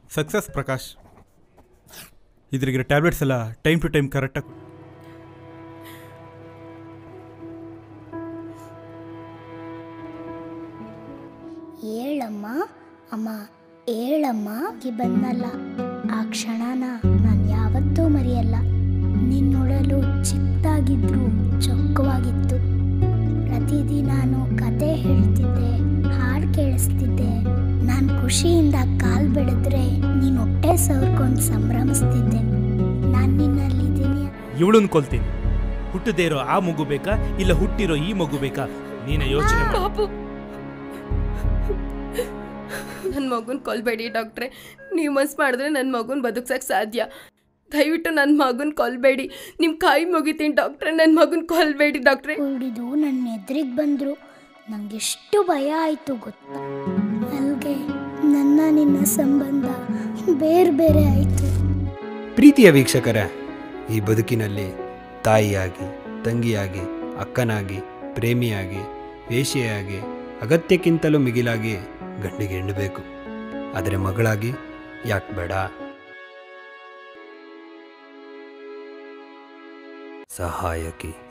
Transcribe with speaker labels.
Speaker 1: success Prakash ಇದ್ರಿಗೆ tablets ಎಲ್ಲ time to time ಕರೆಕ್ಟಾಗಿ
Speaker 2: ಹೇಳಮ್ಮ ಅಮ್ಮ ಹೇಳಮ್ಮ ಈ ಬಂದಲ್ಲ ಆ ಕ್ಷಣನ ನಾನು ಯಾವತ್ತೂ ಮರೆಯಲ್ಲ ನಿನ್ನೊಡಲು ಚಿಕ್ಕದಾಗಿದ್ರು ಚೊಕ್ಕವಾಗಿತ್ತು ಪ್ರತಿದಿನಾನು ಕತೆ ಹೇಳ್ತಿದ್ದೆ ಹಾಡು ಕೇಳಿಸ್ತಿದ್ದೆ ನಾನು ಖುಷಿಯಿಂದ ಕಾಲ್ ಬೆಳೆದ್ರೆ ನೀನು ಹೊಟ್ಟೆ ಸವರ್ಕೊಂಡು ಸಂಭ್ರಮಿಸ್ತಿದ್ದೆ ನಾನು ನಿನ್ನಲ್ಲಿದ್ದೀನಿ
Speaker 3: ಇವಳನ್ ಕೊಲ್ತೀನಿ ಹುಟ್ಟದೇ ಇರೋ ಆ ಮಗು ಬೇಕಾ ಇಲ್ಲ ಹುಟ್ಟಿರೋ ಈ ಮಗು ಬೇಕಾ ನೀನೇ ಯೋಚನೆ ಮಾಡು
Speaker 4: ಪಾಪು ನನ್ನ ಮಗುನ ಕೊಲ್ಬೇಡಿ ಡಾಕ್ಟ್ರೆ ನೀವು ಮನ್ಸು ಮಾಡಿದ್ರೆ ನನ್ನ ಮಗುನ ಬದುಕ್ಸಕ್ಕೆ ಸಾಧ್ಯ ದಯವಿಟ್ಟು ನನ್ನ ಮಗುನ ಕೊಲ್ಬೇಡಿ ನಿಮ್ಮ ಕೈ ಮುಗಿತೀನಿ ಡಾಕ್ಟ್ರೆ ನನ್ನ ಮಗುನ ಕೊಲ್ಬೇಡಿ ಡಾಕ್ಟ್ರೆ
Speaker 2: ಹಿಡಿದು ನನ್ನ ಎದುರಿಗೆ ಬಂದರು ನಂಗೆಷ್ಟು ಭಯ ಆಯಿತು ಗೊತ್ತಾ ಅಲ್ಲಿಗೆ ನನ್ನ ನಿನ್ನ ಸಂಬಂಧ ಬೇರೆ ಬೇರೆ ಆಯಿತು
Speaker 5: ಪ್ರೀತಿಯ ವೀಕ್ಷಕರೇ ಈ ಬದುಕಿನಲ್ಲಿ ತಾಯಿಯಾಗಿ ತಂಗಿಯಾಗಿ ಅಕ್ಕನಾಗಿ ಪ್ರೇಮಿಯಾಗಿ ವೇಶ್ಯೆಯಾಗಿ ಅಗತ್ಯಕ್ಕಿಂತಲೂ ಮಿಗಿಲಾಗಿ ಗಂಡಿಗೆ ಹೆಣ್ಣು ಬೇಕು ಆದರೆ ಮಗಳಾಗಿ ಯಾಕೆ ಬೇಡ ಸಹಾಯಕಿ